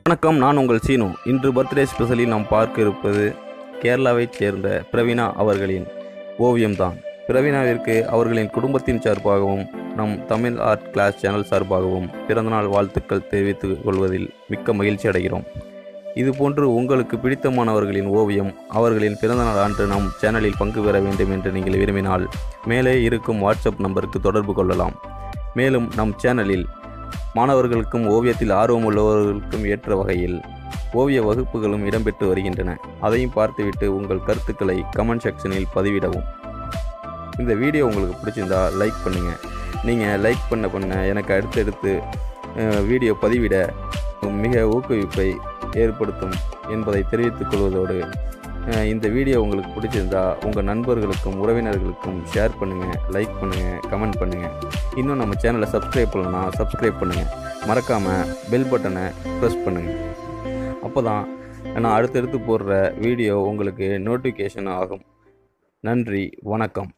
வணக்கம் நான் உங்கள் சீனு இன்று பர்த்டே ஸ்பெஷலில் நாம் பார்க்க இருப்பது கேரளாவைச் சேர்ந்த பிரவீனா அவர்களின் ஓவியம்தான் பிரவீனாவிற்கு அவர்களின் குடும்பத்தின் சார்பாகவும் நம் தமிழ் ஆர்ட் கிளாஸ் சேனல் சார்பாகவும் பிறந்தநாள் வாழ்த்துக்கள் தெரிவித்துக் கொள்வதில் மிக்க மகிழ்ச்சி அடைகிறோம் இதுபோன்று உங்களுக்கு பிடித்தமானவர்களின் ஓவியம் அவர்களின் பிறந்தநாள் அன்று நம் சேனலில் பங்கு பெற வேண்டும் என்று நீங்கள் விரும்பினால் மேலே இருக்கும் வாட்ஸ்அப் நம்பருக்கு தொடர்பு கொள்ளலாம் மேலும் நம் சேனலில் மாணவர்களுக்கும் ஓவியத்தில் ஆர்வமுள்ளவர்களுக்கும் ஏற்ற வகையில் ஓவிய வகுப்புகளும் இடம்பெற்று வருகின்றன அதையும் பார்த்துவிட்டு உங்கள் கருத்துக்களை கமெண்ட் செக்ஷனில் பதிவிடவும் இந்த வீடியோ உங்களுக்கு பிடிச்சிருந்தா லைக் பண்ணுங்கள் நீங்கள் லைக் பண்ண பண்ண எனக்கு அடுத்தடுத்து அஹ், வீடியோ பதிவிட மிக ஊக்குவிப்பை ஏற்படுத்தும் என்பதை தெரிவித்துக் கொள்வதோடு அஹ், இந்த வீடியோ உங்களுக்கு பிடிச்சிருந்தா உங்கள் நண்பர்களுக்கும் உறவினர்களுக்கும் ஷேர் பண்ணுங்கள் லைக் பண்ணுங்கள் கமெண்ட் பண்ணுங்கள் இன்னும் நம்ம சேனலை சப்ஸ்கிரைப் பண்ணலன்னா சப்ஸ்கிரைப் பண்ணுங்கள் மறக்காமல் பெல் பட்டனை ப்ரெஸ் பண்ணுங்கள் அப்போ தான் நான் அடுத்தடுத்து போடுற வீடியோ உங்களுக்கு நோட்டிஃபிகேஷன் ஆகும் நன்றி வணக்கம்